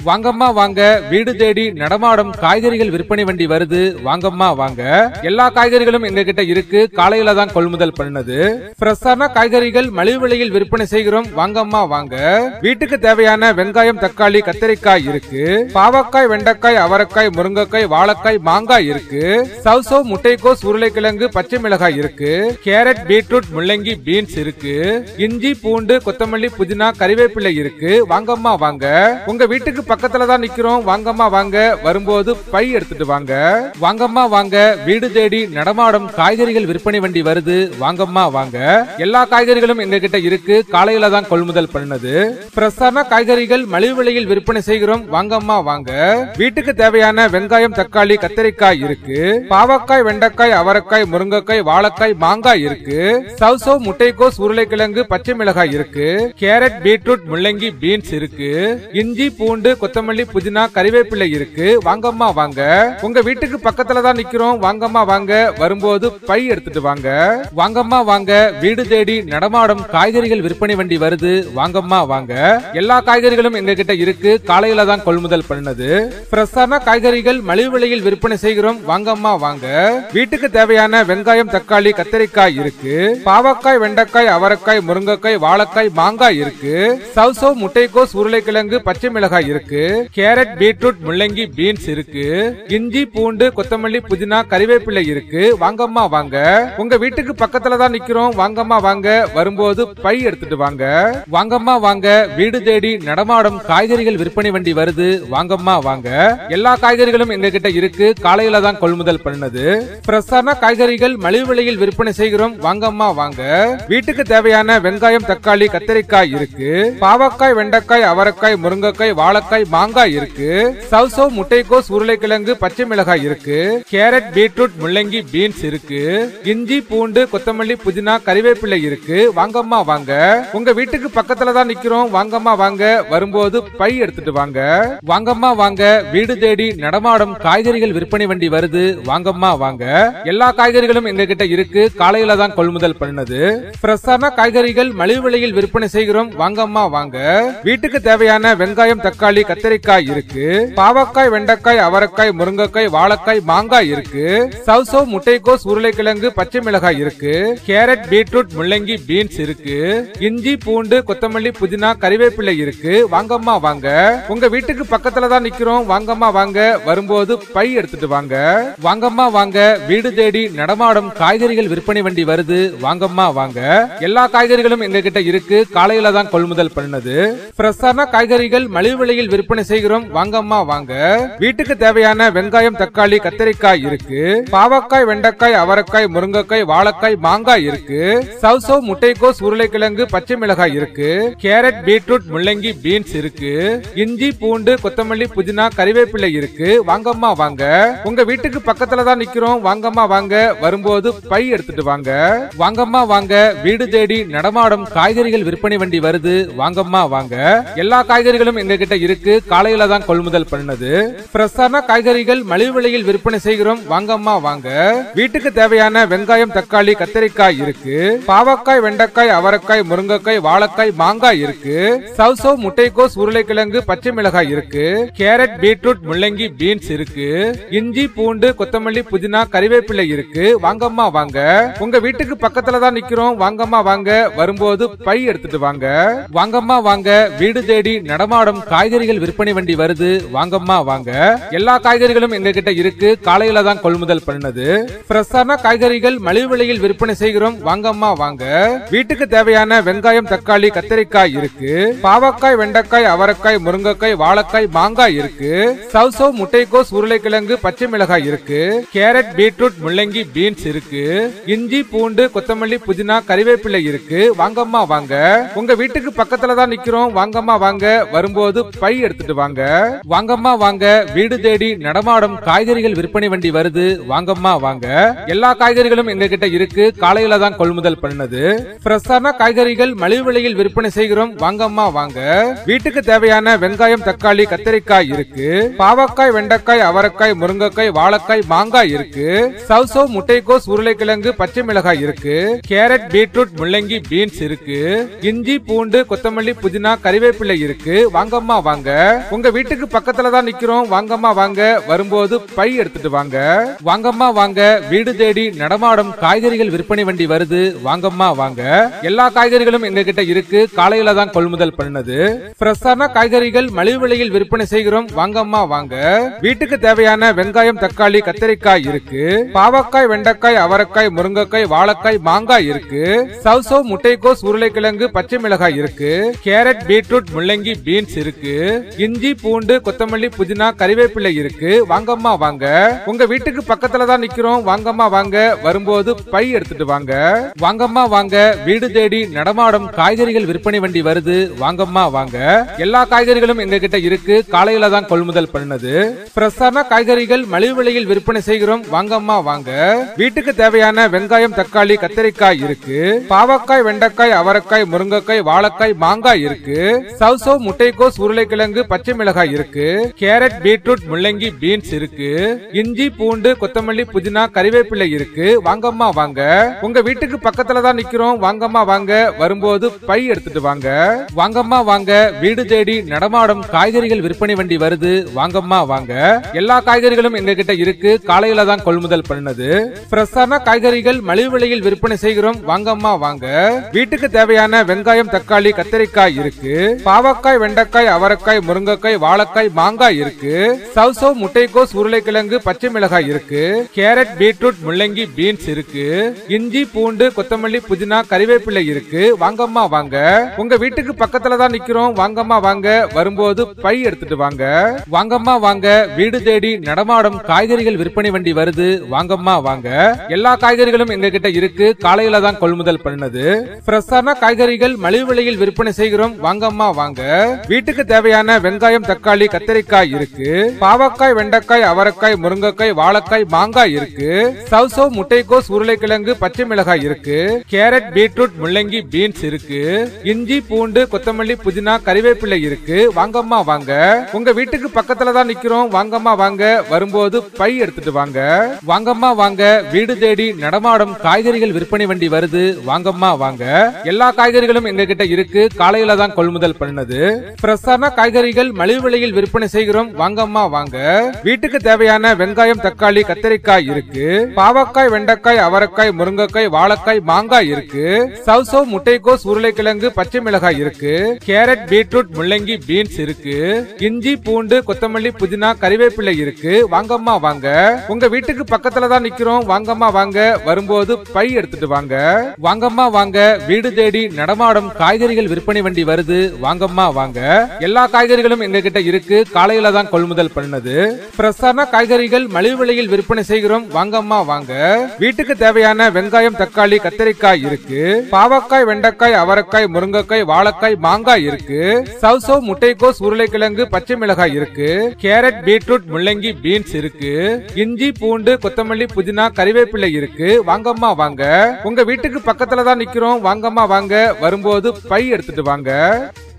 வாங்கம்மா வாங்க வீடு தேடி நடமாடும் காய்கறிகள் விற்பனை வண்டி வருது வாங்கம்மா வாங்க எல்லா காய்கறிகளும் எங்க கிட்ட இருக்கு காலையில தான் கொள்முதல் பண்ணது ஃப்ரெஷ்ஷான காய்கறிகள் மலிவு விலையில் விற்பனை செய்கிறோம் வாங்கம்மா வாங்க வீட்டுக்கு தேவையான வெங்காயம் தக்காளி கத்திரிக்காய் இருக்கு பாவக்காய் வெண்டைக்காய் அவரைக்காய் முருங்கைக்காய் வாழைக்காய் மாங்காய் இருக்கு சவ்சவ் முட்டைக்கோஸ் உருளைக்கிழங்கு பச்சை மிளகாய் இருக்கு கேரட் பீட்ரூட் முள்ளங்கி பீன்ஸ் இருக்கு இஞ்சி பூண்டு கொத்தமல்லி புதினா கறிவேப்பிலை இருக்கு வாங்கம்மா வாங்க உங்க வீட்டுக்கு பக்கத்துல தான் நிக்கிறோம் வாங்கம்மா வாங்க வரும்போது பை எடுத்துட்டு வாங்க வாங்கம்மா வாங்க வீடு தேடி நடமாடும் காய்கறிகள் விற்பனை வண்டி வருது வாங்கம்மா வாங்க எல்லா காய்கறிகளும் எங்க கிட்ட இருக்கு காலையில தான் கொள்முதல் பண்ணது ஃப்ரெஷ்ஷான காய்கறிகள் மலிவு விலையில் விற்பனை செய்கிறோம் வாங்கம்மா வாங்க வீட்டுக்கு தேவையான வெங்காயம் தக்காளி கத்திரிக்காய் இருக்கு பாவக்காய் வெண்டைக்காய் அவரைக்காய் முருங்கைக்காய் வாழைக்காய் மாங்காய் இருக்கு சவ்சவ் முட்டைக்கோஸ் உருளைக்கிழங்கு பச்சை மிளகாய் இருக்கு கேரட் பீட்ரூட் முள்ளங்கி பீன்ஸ் இருக்கு இஞ்சி பூண்டு கொத்தமல்லி புதினா கறிவேப்பிலை இருக்கு வாங்கம்மா வாங்க உங்க வீட்டுக்கு பக்கத்துல தான் நிக்கிறோம் வாங்கம்மா வாங்க வரும்போது பை எடுத்துட்டு வாங்க வாங்கம்மா வாங்க வீடு தேடி நடமாடும் காய்கறிகள் விற்பனை வண்டி வருது வாங்கம்மா வாங்க எல்லா காய்கறிகளும் எங்க கிட்ட இருக்கு காலையில தான் கொள்முதல் பண்ணது ஃப்ரெஷ்ஷான காய்கறிகள் மலிவு விலையில் விற்பனை செய்கிறோம் வாங்கம்மா வாங்க வீட்டுக்கு தேவையான வெங்காயம் தக்காளி கத்திரிக்காய் இருக்கு பாவக்காய் வெண்டைக்காய் அவரைக்காய் முருங்கைக்காய் வாழைக்காய் மாங்காய் இருக்கு சவ்சவ் முட்டைக்கோஸ் உருளைக்கிழங்கு பச்சை மிளகாய் இருக்கு கேரட் பீட்ரூட் முள்ளங்கி பீன்ஸ் இருக்கு இஞ்சி பூண்டு கொத்தமல்லி புதினா கறிவேப்பிலை இருக்கு வாங்கம்மா வாங்க உங்க வீட்டுக்கு பக்கத்துல தான் நிக்கிறோம் வாங்கம்மா வாங்க வரும்போது பை எடுத்துட்டு வாங்க வாங்கம்மா வாங்க வீடு தேடி நடமாடும் காய்கறிகள் விற்பனை வண்டி வருது வாங்கம்மா வாங்க எல்லா காய்கறிகளும் எங்க கிட்ட இருக்கு காலையில தான் கொள்முதல் பண்ணது ஃப்ரெஷ்ஷான காய்கறிகள் மலிவு விலையில் விற்பனை செய்கிறோம் வாங்கம்மா வாங்க வீட்டுக்கு தேவையான வெங்காயம் தக்காளி கத்திரிக்காய் இருக்கு பாவக்காய் வெண்டைக்காய் அவரைக்காய் முருங்கைக்காய் வாழைக்காய் மாங்காய் இருக்கு சவ்சவ் முட்டைக்கோஸ் உருளைக்கிழங்கு பச்சை மிளகாய் இருக்கு கேரட் பீட்ரூட் முள்ளங்கி பீன்ஸ் இருக்கு இஞ்சி பூண்டு கொத்தமல்லி புதினா கறிவேப்பிலை இருக்கு வாங்கம்மா வாங்க உங்க வீட்டுக்கு பக்கத்துல தான் நிக்கிறோம் வாங்கம்மா வாங்க வரும்போது பை எடுத்துட்டு வாங்க வாங்கம்மா வாங்க வீடு தேடி நடமாடும் காய்கறிகள் விற்பனை வண்டி வருது வாங்கம்மா வாங்க எல்லா காய்கறிகளும் எங்க கிட்ட இருக்கு காலையில தான் கொள்முதல் பண்ணது ஃப்ரெஷ்ஷான காய்கறிகள் மலிவு விலையில் விற்பனை செய்கிறோம் வாங்கம்மா வாங்க வீட்டுக்கு தேவையான வெங்காயம் தக்காளி கத்திரிக்காய் இருக்கு பாவக்காய் வெண்டைக்காய் அவரைக்காய் முருங்கைக்காய் வாழைக்காய் மாங்காய் இருக்கு சவ்சவ் முட்டைக்கோஸ் உருளைக்கிழங்கு பச்சை மிளகாய் இருக்கு கேரட் பீட்ரூட் முள்ளங்கி பீன்ஸ் இருக்கு இஞ்சி பூண்டு கொத்தமல்லி புதினா கறிவேப்பிலை இருக்கு வாங்கம்மா வாங்க உங்க வீட்டுக்கு பக்கத்துல தான் நிக்கிறோம் வாங்கம்மா வாங்க வரும்போது பை எடுத்துட்டு வாங்க வாங்கம்மா வாங்க வீடு தேடி நடமாடும் காய்கறிகள் விற்பனை வண்டி வருது வாங்கம்மா வாங்க எல்லா காய்கறிகளும் எங்க கிட்ட இருக்கு காலையில தான் கொள்முதல் பண்ணது ஃப்ரெஷ்ஷான காய்கறிகள் மலிவு விலையில் விற்பனை செய்கிறோம் வாங்கம்மா வாங்க வீட்டுக்கு தேவையான வெங்காயம் தக்காளி கத்திரிக்காய் இருக்கு பாவக்காய் வெண்டைக்காய் அவரைக்காய் முருங்கைக்காய் வாழைக்காய் மாங்காய் இருக்கு சவ்சவ் முட்டைக்கோஸ் உருளைக்கிழங்கு பச்சை மிளகாய் இருக்கு கேரட் பீட்ரூட் முள்ளங்கி பீன்ஸ் இருக்கு இஞ்சி பூண்டு கொத்தமல்லி புதினா கறிவேப்பிலை இருக்கு வாங்கம்மா வாங்க உங்க வீட்டுக்கு பக்கத்துல தான் நிக்கிறோம் வாங்கம்மா வாங்க வரும்போது பை எடுத்துட்டு வாங்க வாங்கம்மா வாங்க வீடு தேடி நடமாடும் காய்கறிகள் விற்பனை வண்டி வருது வாங்கம்மா வாங்க எல்லா காய்கறிகளும் எங்க கிட்ட இருக்கு காலையில தான் கொள்முதல் பண்ணது ஃப்ரெஷ்ஷான காய்கறிகள் மலிவு விலையில் விற்பனை செய்கிறோம் வாங்கம்மா வாங்க வீட்டுக்கு தேவையான வெங்காயம் தக்காளி கத்திரிக்காய் இருக்கு பாவக்காய் வெண்டைக்காய் அவரைக்காய் முருங்கைக்காய் வாழைக்காய் மாங்காய் இருக்கு சவ்சவ் முட்டைக்கோஸ் உருளைக்கிழங்கு பச்சை மிளகாய் இருக்கு கேரட் பீட்ரூட் முள்ளங்கி பீன்ஸ் இருக்கு இஞ்சி பூண்டு கொத்தமல்லி புதினா கறிவேப்பிலை இருக்கு வாங்கம்மா வாங்க உங்க வீட்டுக்கு பக்கத்துல தான் நிக்கிறோம் வாங்கம்மா வாங்க வரும்போது பை எடுத்துட்டு வாங்க வாங்கம்மா வாங்க வீடு தேடி நடமாடும் காய்கறிகள் விற்பனை வண்டி வருது வாங்கம்மா வாங்க எல்லா காய்கறிகளும் எங்க கிட்ட இருக்கு காலையில தான் கொள்முதல் பண்ணது ஃப்ரெஷ்ஷான காய்கறிகள் மலிவு விலையில் விற்பனை செய்கிறோம் வாங்கம்மா வாங்க வீட்டுக்கு தேவையான வெங்காயம் தக்காளி கத்திரிக்காய் இருக்கு பாவக்காய் வெண்டைக்காய் அவரைக்காய் முருங்கைக்காய் வாழைக்காய் மாங்காய் இருக்கு சவ்சவ் முட்டைக்கோஸ் உருளைக்கிழங்கு பச்சை மிளகாய் இருக்கு கேரட் பீட்ரூட் முள்ளங்கி பீன்ஸ் இருக்கு இஞ்சி பூண்டு கொத்தமல்லி புதினா கறிவேப்பிலை இருக்கு வாங்கம்மா வாங்க உங்க வீட்டுக்கு பக்கத்துல தான் நிக்கிறோம் வாங்கம்மா வாங்க வரும்போது பை எடுத்துட்டு வாங்க வாங்கம்மா வாங்க வீடு தேடி நடமாடும் காய்கறிகள் விற்பனை வண்டி வருது வாங்கம்மா வாங்க எல்லா காய்கறிகளும் எங்க கிட்ட இருக்கு காலையில தான் கொள்முதல் பண்ணது ஃப்ரெஷ்ஷான காய்கறிகள் மலிவு விலையில் விற்பனை செய்கிறோம் வாங்கம்மா வாங்க வீட்டுக்கு தேவையான வெங்காயம் தக்காளி கத்திரிக்காய் இருக்கு பாவக்காய் வெண்டைக்காய் அவரைக்காய் முருங்கைக்காய் வாழைக்காய் மாங்காய் இருக்கு சவ்சவ் முட்டைக்கோஸ் உருளைக்கிழங்கு பச்சை மிளகாய் இருக்கு கேரட் பீட்ரூட் முள்ளங்கி பீன்ஸ் இருக்கு இஞ்சி பூண்டு கொத்தமல்லி புதினா கறிவேப்பிலை இருக்கு வாங்கம்மா வாங்க உங்க வீட்டுக்கு பக்கத்துல தான் நிக்கிறோம் வாங்கம்மா வாங்க வரும்போது பை எடுத்துட்டு வாங்க வாங்கம்மா வாங்க வீடு தேடி நடமாடும் காய்கறிகள் விற்பனை வண்டி வருது வாங்கம்மா வாங்க எல்லா காய்கறிகளும் எங்க கிட்ட இருக்கு காலையில தான் கொள்முதல் பண்ணது ஃப்ரெஷ்ஷான காய்கறிகள் மலிவு விலையில் விற்பனை செய்கிறோம் வாங்கம்மா வாங்க வீட்டுக்கு தேவையான வெங்காயம் தக்காளி கத்திரிக்காய் இருக்கு பாவக்காய் வெண்டைக்காய் அவரைக்காய் முருங்கைக்காய் வாழைக்காய் மாங்காய் இருக்கு சவ்சோ முட்டைக்கோஸ் உருளைக்கிழங்கு பச்சை மிளகாய் இருக்கு கேரட் பீட்ரூட் முள்ளங்கி பீன்ஸ் இருக்கு இஞ்சி பூண்டு கொத்தமல்லி புதினா கறிவேப்பிலை இருக்கு வாங்கம்மா வாங்க உங்க வீட்டுக்கு பக்கத்துல தான் நிக்கிறோம் வாங்கம்மா வாங்க வரும்போது பை எடுத்துட்டு வாங்க வாங்கம்மா வாங்க வீடு தேடி நடமாடும் காய்கறிகள் விற்பனை வண்டி வருது வாங்கம்மா வாங்க எல்லா காய்கறிகளும் எங்க கிட்ட இருக்கு காலையில தான் கொள்முதல் பண்ணது ஃப்ரெஷ்ஷான காய்கறிகள் மலிவு விலையில் விற்பனை செய்கிறோம் வாங்கம்மா வாங்க வீட்டுக்கு தேவையான வெங்காயம் தக்காளி கத்திரிக்காய் இருக்கு பாவக்காய் வெண்டைக்காய் அவரைக்காய் முருங்கைக்காய் வாழைக்காய் மாங்காய் இருக்கு சவ்சோ முட்டைக்கோஸ் உருளைக்கிழங்கு பச்சை மிளகாய் இருக்கு கேரட் பீட்ரூட் முள்ளங்கி பீன்ஸ் இருக்கு இஞ்சி பூண்டு கொத்தமல்லி புதினா கறிவேப்பிலை இருக்கு வாங்கம்மா வாங்க உங்க வீட்டுக்கு பக்கத்துல தான் நிக்கிறோம் வாங்கம்மா வாங்க வரும்போது பை எடுத்துட்டு வாங்க வாங்கம்மா வாங்க வீடு தேடி நடமாடும் காய்கறிகள் விற்பனை வண்டி வருது வாங்கம்மா வாங்க எல்லா காய்கறிகளும் எங்க கிட்ட இருக்கு காலையில தான் கொள்முதல் பண்ணது ஃப்ரெஷ்ஷான காய்கறிகள் மலிவு விலையில் விற்பனை செய்கிறோம் வாங்கம்மா வாங்க வீட்டுக்கு தேவையான வெங்காயம் தக்காளி கத்திரிக்காய் இருக்கு பாவக்காய் வெண்டைக்காய் அவரைக்காய் முருங்கைக்காய் வாழைக்காய் மாங்காய் இருக்கு சவ்சோ முட்டைக்கோஸ் உருளைக்கிழங்கு பச்சை மிளகாய் இருக்கு கேரட் பீட்ரூட் முள்ளங்கி பீன்ஸ் இருக்கு இஞ்சி பூண்டு கொத்தமல்லி புதினா கறிவேப்பிலை இருக்கு வாங்கம்மா வாங்க உங்க வீட்டுக்கு பக்கத்துல தான் நிக்கிறோம் வாங்கம்மா வாங்க வரும்போது பை எடுத்துட்டு வாங்க வாங்கம்மா வாங்க வீடு தேடி நடமாடும் காய்கறிகள் விற்பனை வண்டி வருது வாங்கம்மா வாங்க எல்லா காய்கறிகளும் எங்க கிட்ட இருக்கு காலையில தான் கொள்முதல் பண்ணது ஃப்ரெஷ்ஷான காய்கறிகள் மலிவு விலையில் விற்பனை செய்கிறோம் வாங்கம்மா வாங்க வீட்டுக்கு தேவையான வெங்காயம் தக்காளி கத்திரிக்காய் இருக்கு பாவக்காய் வெண்டைக்காய் அவரைக்காய் முருங்கைக்காய் வாழைக்காய் மாங்காய் இருக்கு சவ்சோ முட்டைக்கோஸ் உருளைக்கிழங்கு பச்சை மிளகாய் இருக்கு கேரட் பீட்ரூட் முள்ளங்கி பீன்ஸ் இருக்கு இஞ்சி பூண்டு கொத்தமல்லி புதினா கறிவேப்பிலை இருக்கு வாங்கம்மா வாங்க உங்க வீட்டுக்கு பக்கத்துல தான் நிக்கிறோம் வாங்கம்மா வாங்க வரும்போது பை எடுத்துட்டு வாங்க வாங்கம்மா வாங்க வீடு தேடி நடமாடும் காய்கறிகள் விற்பனை வண்டி வருது வாங்கம்மா வாங்க எல்லா காய்கறிகளும் எங்க கிட்ட இருக்கு காலையில தான் கொள்முதல் பண்ணது ஃப்ரெஷ்ஷான காய்கறிகள் மலிவு விலையில் விற்பனை செய்கிறோம் வாங்கம்மா வாங்க வீட்டுக்கு தேவையான வெங்காயம் தக்காளி கத்திரிக்காய் இருக்கு பாவக்காய் வெண்டைக்காய் அவரைக்காய் முருங்கைக்காய் வாழைக்காய் மாங்காய் இருக்கு சவ்சோ முட்டைக்கோஸ் உருளைக்கிழங்கு பச்சை மிளகாய் இருக்கு கேரட் பீட்ரூட் முள்ளங்கி பீன்ஸ் இருக்கு இஞ்சி பூண்டு கொத்தமல்லி புதினா கறிவேப்பிலை இருக்கு வாங்கம்மா வாங்க உங்க வீட்டுக்கு பக்கத்துல தான் நிக்கிறோம் வாங்கம்மா வாங்க வரும்போது பை எடுத்துட்டு வாங்க வாங்கம்மா வாங்க வீடு தேடி நடமாடும் காய்கறிகள் விற்பனை வண்டி வருது வாங்கம்மா வாங்க எல்லா காய்கறிகளும் எங்க கிட்ட இருக்கு காலையில தான் கொள்முதல் பண்ணது ஃப்ரெஷ்ஷான காய்கறிகள் மலிவு விலையில் விற்பனை செய்கிறோம் வாங்கம்மா வாங்க வீட்டுக்கு தேவையான வெங்காயம் தக்காளி கத்திரிக்காய் இருக்கு பாவக்காய் வெண்டைக்காய் அவரைக்காய் முருங்கைக்காய் வாழைக்காய் மாங்காய் இருக்கு சவ்சோ முட்டைக்கோஸ் உருளைக்கிழங்கு பச்சை மிளகாய் இருக்கு கேரட் பீட்ரூட் முள்ளங்கி பீன்ஸ் இருக்கு இஞ்சி பூண்டு கொத்தமல்லி புதினா கறிவேப்பிலை இருக்கு வாங்கம்மா வாங்க உங்க வீட்டுக்கு பக்கத்துல தான் நிக்கிறோம் வாங்கம்மா வாங்க வரும்போது பை எடுத்துட்டு வாங்க